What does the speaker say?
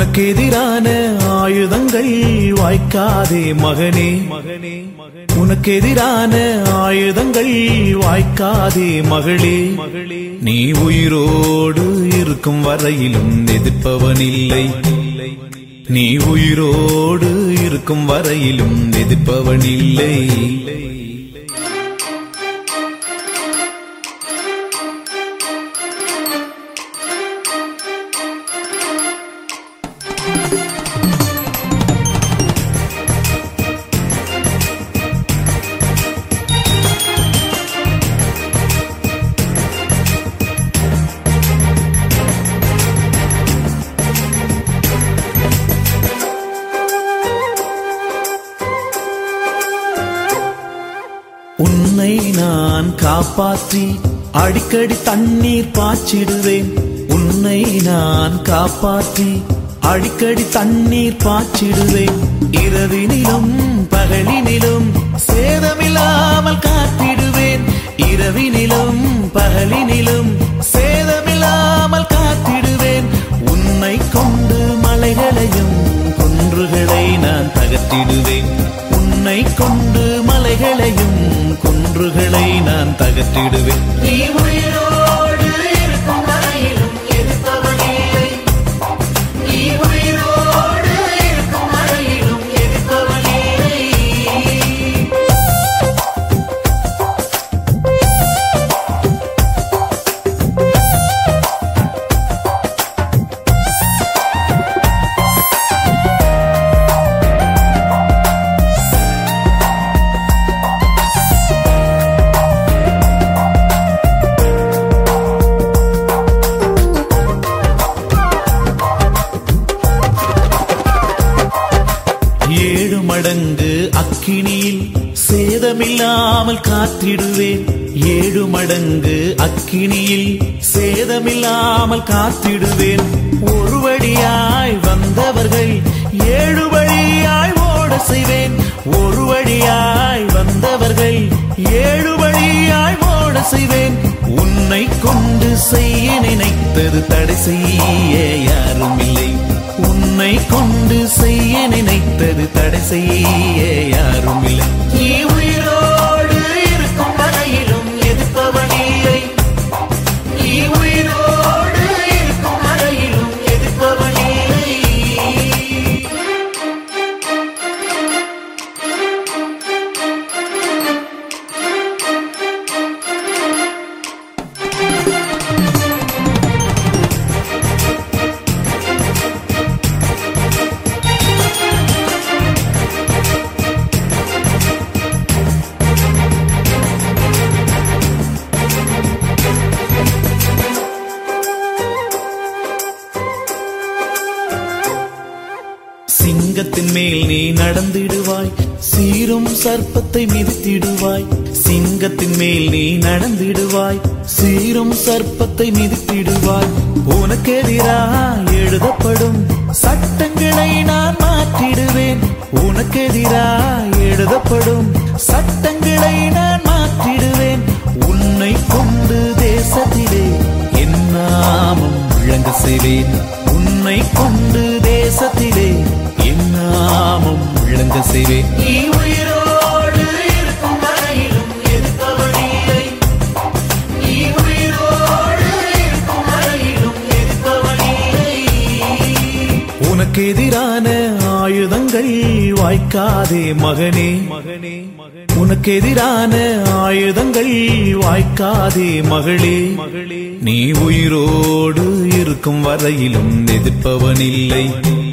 உனக்கு எதிரான ஆயுதங்கள் வாய்க்காதே மகனே மகனே உனக்கு எதிரான ஆயுதங்கள் வாய்க்காதே மகளே மகளே நீ உயிரோடு இருக்கும் வரையிலும் எதிர்ப்பவன் இல்லை நீ உயிரோடு இருக்கும் வரையிலும் எதிர்ப்பவன் இல்லை உன்னை நான் காப்பாற்றி அடிக்கடி தண்ணீர் பாய்ச்சிடுவேன் உன்னை நான் காப்பாற்றி அடிக்கடி தண்ணீர் பாய்ச்சிடுவேன் இரவினிலும் பகலினிலும் சேதமில்லாமல் காத்திடுவேன் இரவினிலும் பகலினிலும் சேதமில்லாமல் காத்திடுவேன் உன்னை கொண்டு மலைகளையும் குன்றுகளை நான் தகர்த்திடுவேன் உன்னை கொண்டு மலைகளையும் குன்றுகளை நான் தகர்த்திடுவேன் நீ உயிரோடு இருக்கும் வரையிலும் எதிர்ப்பவன் இல்லை. நீ உயிரோடு இருக்கும் வரையிலும் எதிர்ப்பவன் இல்லை. ஏழு மடங்கு அக்கினியில் சேதமில்லாமல் காத்திடுவேன் ஏழு மடங்கு அக்கினியில் சேதமில்லாமல் காத்திடுவேன் ஒரு வழியாய் வந்தவர்கள் ஏழு வழியாய் ஓட செய்வேன் ஒரு வழியாய் வந்தவர்கள் ஏழு வழியாய் ஓட செய்வேன் உன்னை கொண்டு செய்ய நினைத்தது தடை செய்ய யாரும் இல்லை உன்னை கொண்டு செய்ய நினைத்தது தடை செய்ய யாரும் இல்லை நீ உயிரோடு இருக்கும் வரையிலும் எதிர்ப்பவன் இல்லை. நீ உயிரோடு இருக்கும் வரையிலும் எதிர்ப்பவன் இல்லை. சிங்கத்தின் மேல் நீ நடந்திடுவாய் சீரும் சர்ப்பத்தை மிதித்திடுவாய் சிங்கத்தின் மேல் நீ நடந்திடுவாய் சீரும் சர்ப்பத்தை மிதித்திடுவாய் உனக்கு எதிராய் எழுதப்படும் சட்டங்களை நான் மாற்றிடுவேன் உனக்கு எதிராய் எழுதப்படும் சட்டங்களை நான் மாற்றிடுவேன் உன்னை கொண்டு தேசத்திலே என் நாமம் விளங்க செய்வேன் உன்னை கொண்டு தேசத்திலே என் நாமம் விளங்க செய்வேன் நீ உயிரோடு இருக்கும் வரையிலும் எதிர்ப்பவன் இல்லை. நீ உயிரோடு இருக்கும் வரையிலும் எதிர்ப்பவன் இல்லை. உனக்கு எதிரான ஆயுதங்கள் வாய்க்காதே மகனே மகனே உனக்கு எதிரான ஆயுதங்கள் வாய்க்காதே மகளே மகளே நீ உயிரோடு இருக்கும் வரையிலும் எதிர்ப்பவன் இல்லை